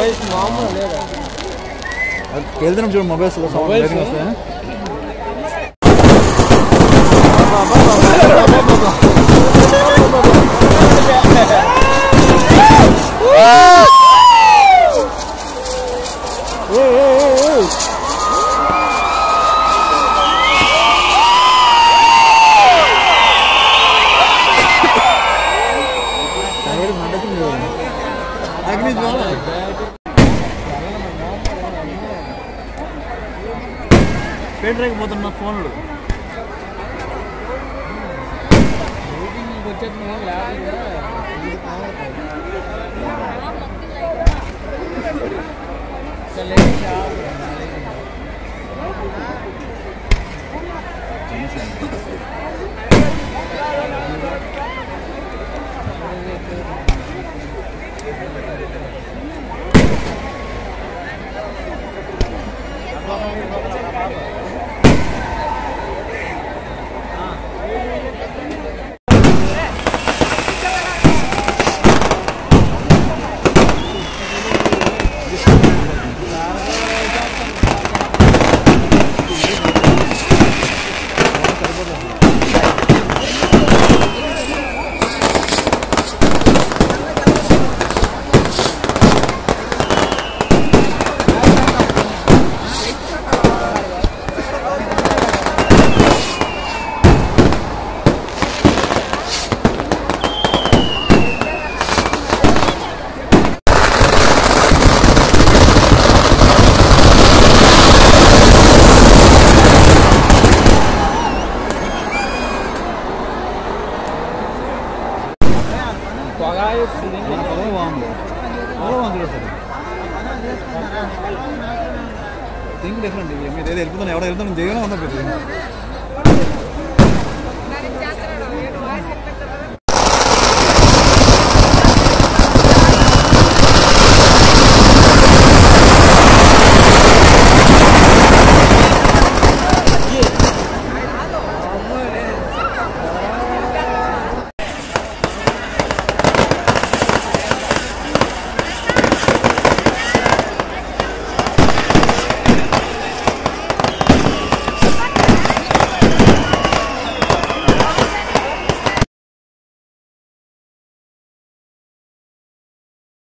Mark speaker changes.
Speaker 1: Mobiles మామూలు లేదా
Speaker 2: వెళ్తున్నాం చూడు మొబైల్స్ లో సౌండ్
Speaker 1: Mobiles?
Speaker 2: రేటింగ్ వస్తాయి అగ్ని జ్వాల పెయింట్ పోతున్నా ఫోన్లు
Speaker 1: పొగా వస్తుంది
Speaker 2: చాలా బాగుంది చాలా బాగుంది సార్ థింక్ డిఫరెంట్ మీరు ఏదో వెళ్తున్నాను ఎవడో వెళ్తున్నాను దిగనే ఉన్నా మీరు